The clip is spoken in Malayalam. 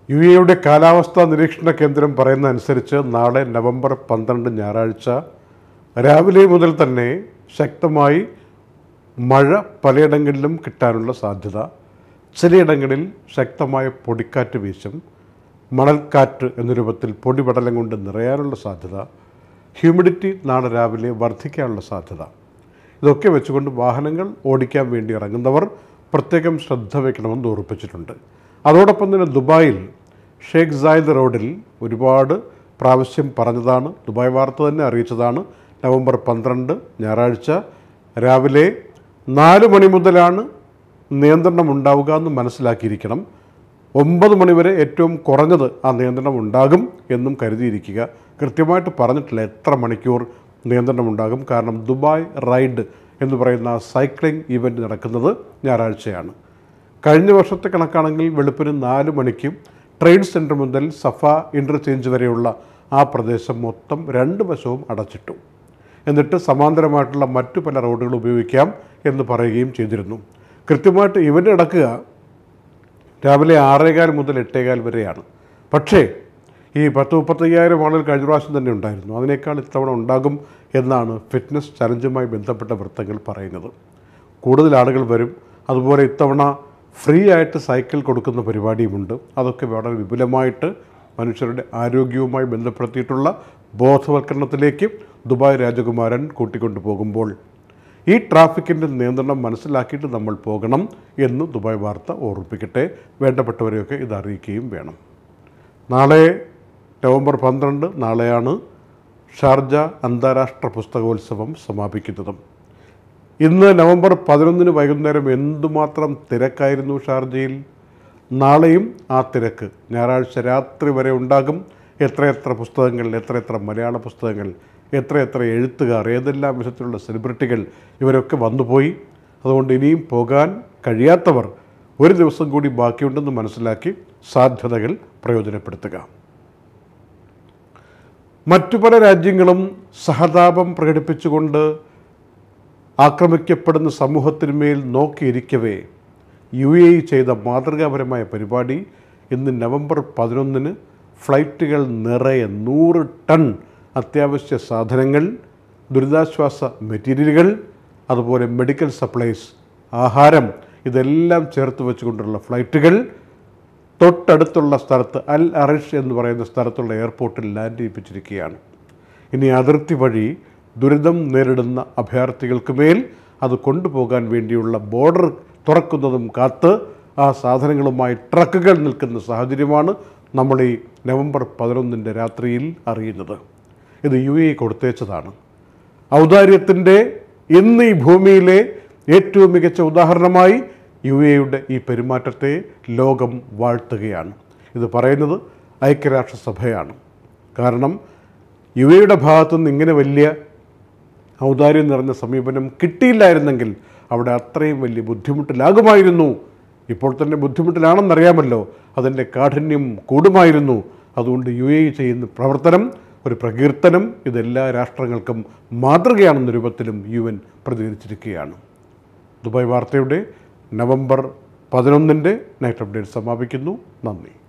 യു എയുടെ കാലാവസ്ഥാ നിരീക്ഷണ കേന്ദ്രം പറയുന്ന അനുസരിച്ച് നാളെ നവംബർ പന്ത്രണ്ട് ഞായറാഴ്ച രാവിലെ മുതൽ തന്നെ ശക്തമായി മഴ പലയിടങ്ങളിലും കിട്ടാനുള്ള സാധ്യത ചിലയിടങ്ങളിൽ ശക്തമായ പൊടിക്കാറ്റ് വീശും മണൽക്കാറ്റ് എന്ന രൂപത്തിൽ പൊടിപടലം കൊണ്ട് നിറയാനുള്ള സാധ്യത ഹ്യൂമിഡിറ്റി നാളെ രാവിലെ വർദ്ധിക്കാനുള്ള സാധ്യത ഇതൊക്കെ വെച്ചുകൊണ്ട് വാഹനങ്ങൾ ഓടിക്കാൻ വേണ്ടി ഇറങ്ങുന്നവർ പ്രത്യേകം ശ്രദ്ധ വയ്ക്കണമെന്ന് ഓർപ്പിച്ചിട്ടുണ്ട് അതോടൊപ്പം തന്നെ ദുബായിൽ ഷേഖ് സായിദ് റോഡിൽ ഒരുപാട് പ്രാവശ്യം പറഞ്ഞതാണ് ദുബായ് വാർത്ത തന്നെ അറിയിച്ചതാണ് നവംബർ പന്ത്രണ്ട് ഞായറാഴ്ച രാവിലെ നാല് മണി മുതലാണ് നിയന്ത്രണം ഉണ്ടാവുക എന്ന് മനസ്സിലാക്കിയിരിക്കണം ഒമ്പത് മണിവരെ ഏറ്റവും കുറഞ്ഞത് ആ നിയന്ത്രണം ഉണ്ടാകും എന്നും കരുതിയിരിക്കുക കൃത്യമായിട്ട് പറഞ്ഞിട്ടില്ല എത്ര മണിക്കൂർ നിയന്ത്രണം ഉണ്ടാകും കാരണം ദുബായ് റൈഡ് എന്ന് പറയുന്ന ആ സൈക്ലിംഗ് ഇവൻറ്റ് നടക്കുന്നത് ഞായറാഴ്ചയാണ് കഴിഞ്ഞ വർഷത്തെ കണക്കാണെങ്കിൽ വെളുപ്പിന് നാല് മണിക്ക് ട്രേഡ് സെൻറ്റർ മുതൽ സഫ ഇൻ്റർചേഞ്ച് വരെയുള്ള ആ പ്രദേശം മൊത്തം രണ്ട് വശവും അടച്ചിട്ടു എന്നിട്ട് സമാന്തരമായിട്ടുള്ള മറ്റു പല റോഡുകൾ ഉപയോഗിക്കാം എന്ന് പറയുകയും ചെയ്തിരുന്നു കൃത്യമായിട്ട് ഇവൻ്റ് നടക്കുക രാവിലെ ആറേകാൽ മുതൽ എട്ടേകാൽ വരെയാണ് പക്ഷേ ഈ പത്ത് മുപ്പത്തയ്യായിരം ആളുകൾ കഴിഞ്ഞ പ്രാവശ്യം തന്നെ ഉണ്ടായിരുന്നു അതിനേക്കാൾ ഇത്തവണ ഉണ്ടാകും എന്നാണ് ഫിറ്റ്നസ് ചലഞ്ചുമായി ബന്ധപ്പെട്ട വൃത്തങ്ങൾ പറയുന്നത് കൂടുതൽ ആളുകൾ വരും അതുപോലെ ഇത്തവണ ഫ്രീ ആയിട്ട് സൈക്കിൾ കൊടുക്കുന്ന പരിപാടിയുമുണ്ട് അതൊക്കെ വളരെ വിപുലമായിട്ട് മനുഷ്യരുടെ ആരോഗ്യവുമായി ബന്ധപ്പെടുത്തിയിട്ടുള്ള ബോധവൽക്കരണത്തിലേക്ക് ദുബായ് രാജകുമാരൻ കൂട്ടിക്കൊണ്ടു പോകുമ്പോൾ ഈ ട്രാഫിക്കിൻ്റെ നിയന്ത്രണം മനസ്സിലാക്കിയിട്ട് നമ്മൾ പോകണം എന്ന് ദുബായ് വാർത്ത ഓർമ്മിപ്പിക്കട്ടെ വേണ്ടപ്പെട്ടവരെയൊക്കെ ഇത് അറിയിക്കുകയും വേണം നാളെ നവംബർ പന്ത്രണ്ട് നാളെയാണ് ഷാർജ അന്താരാഷ്ട്ര പുസ്തകോത്സവം സമാപിക്കുന്നതും ഇന്ന് നവംബർ പതിനൊന്നിന് വൈകുന്നേരം എന്തുമാത്രം തിരക്കായിരുന്നു ഷാർജയിൽ നാളെയും ആ തിരക്ക് ഞായറാഴ്ച രാത്രി വരെ ഉണ്ടാകും എത്രയെത്ര പുസ്തകങ്ങൾ എത്രയെത്ര മലയാള പുസ്തകങ്ങൾ എത്രയെത്ര എഴുത്തുകാർ ഏതെല്ലാം വിധത്തിലുള്ള സെലിബ്രിറ്റികൾ ഇവരൊക്കെ വന്നുപോയി അതുകൊണ്ട് ഇനിയും പോകാൻ കഴിയാത്തവർ ഒരു ദിവസം കൂടി ബാക്കിയുണ്ടെന്ന് മനസ്സിലാക്കി സാധ്യതകൾ പ്രയോജനപ്പെടുത്തുക മറ്റു പല രാജ്യങ്ങളും സഹതാപം പ്രകടിപ്പിച്ചുകൊണ്ട് ആക്രമിക്കപ്പെടുന്ന സമൂഹത്തിന്മേൽ നോക്കിയിരിക്കവേ യു എ ഇ ചെയ്ത മാതൃകാപരമായ പരിപാടി ഇന്ന് നവംബർ പതിനൊന്നിന് ഫ്ലൈറ്റുകൾ നിറയെ നൂറ് ടൺ അത്യാവശ്യ സാധനങ്ങൾ ദുരിതാശ്വാസ മെറ്റീരിയലുകൾ അതുപോലെ മെഡിക്കൽ സപ്ലൈസ് ആഹാരം ഇതെല്ലാം ചേർത്ത് വെച്ചുകൊണ്ടുള്ള ഫ്ലൈറ്റുകൾ തൊട്ടടുത്തുള്ള സ്ഥലത്ത് അൽ അറിഷ് എന്ന് പറയുന്ന സ്ഥലത്തുള്ള എയർപോർട്ടിൽ ലാൻഡ് ചെയ്യിപ്പിച്ചിരിക്കുകയാണ് ഇനി അതിർത്തി വഴി ദുരിതം നേരിടുന്ന അഭയാർത്ഥികൾക്ക് മേൽ അത് കൊണ്ടുപോകാൻ വേണ്ടിയുള്ള ബോർഡർ തുറക്കുന്നതും കാത്ത് ആ സാധനങ്ങളുമായി ട്രക്കുകൾ നിൽക്കുന്ന സാഹചര്യമാണ് നമ്മൾ ഈ നവംബർ പതിനൊന്നിൻ്റെ രാത്രിയിൽ അറിയുന്നത് ഇത് യു എ കൊടുത്തേച്ചതാണ് ഔദാര്യത്തിൻ്റെ ഇന്ന് ഈ ഭൂമിയിലെ ഏറ്റവും മികച്ച ഉദാഹരണമായി യു എയുടെ ഈ പെരുമാറ്റത്തെ ലോകം വാഴ്ത്തുകയാണ് ഇത് പറയുന്നത് ഐക്യരാഷ്ട്രസഭയാണ് കാരണം യു എയുടെ ഭാഗത്തുനിന്ന് ഇങ്ങനെ വലിയ ഔദാര്യം നിറഞ്ഞ സമീപനം കിട്ടിയില്ലായിരുന്നെങ്കിൽ അവിടെ അത്രയും വലിയ ബുദ്ധിമുട്ടിലാകുമായിരുന്നു ഇപ്പോൾ തന്നെ ബുദ്ധിമുട്ടിലാണെന്നറിയാമല്ലോ അതിൻ്റെ കാഠിന്യം കൂടുമായിരുന്നു അതുകൊണ്ട് യു എ ചെയ്യുന്ന പ്രവർത്തനം ഒരു പ്രകീർത്തനം ഇതെല്ലാ രാഷ്ട്രങ്ങൾക്കും മാതൃകയാണെന്ന രൂപത്തിലും യു എൻ പ്രതികരിച്ചിരിക്കുകയാണ് ദുബായ് വാർത്തയുടെ നവംബർ പതിനൊന്നിൻ്റെ നൈറ്റ് അപ്ഡേറ്റ് സമാപിക്കുന്നു നന്ദി